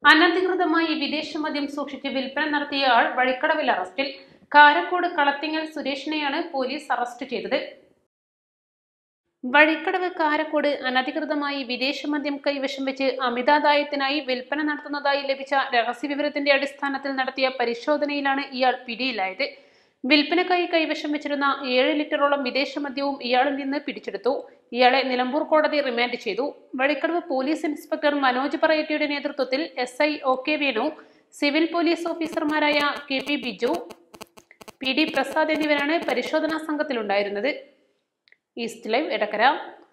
അനധികൃതമായി വിദേശ മദ്യം സൂക്ഷിച്ച് വിൽപ്പന നടത്തിയ ആൾ വഴിക്കടവിൽ അറസ്റ്റിൽ കാരക്കോട് കളത്തിങ്ങൽ സുരേഷിനെയാണ് പോലീസ് അറസ്റ്റ് ചെയ്തത് വഴിക്കടവ് കാരക്കോട് അനധികൃതമായി വിദേശ മദ്യം കൈവശം വെച്ച് അമിതാദായത്തിനായി വിൽപ്പന നടത്തുന്നതായി ലഭിച്ച രഹസ്യവിവരത്തിന്റെ അടിസ്ഥാനത്തിൽ നടത്തിയ പരിശോധനയിലാണ് ഇയാൾ പിടിയിലായത് വിൽപ്പനക്കായി കൈവശം വെച്ചിരുന്ന ഏഴ് ലിറ്ററോളം വിദേശ മദ്യവും ഇയാളിൽ നിന്ന് പിടിച്ചെടുത്തു ഇയാളെ നിലമ്പൂർ കോടതി റിമാൻഡ് ചെയ്തു വഴിക്കടവ് പോലീസ് ഇൻസ്പെക്ടർ മനോജ് പറയറ്റിയുടെ നേതൃത്വത്തിൽ S I O K Venu civil police ഓഫീസർമാരായ K P Biju P D Prasad എന്നിവരാണ് പരിശോധനാ സംഘത്തിലുണ്ടായിരുന്നത് ഈസ്റ്റ് ലൈവ് എടക്കര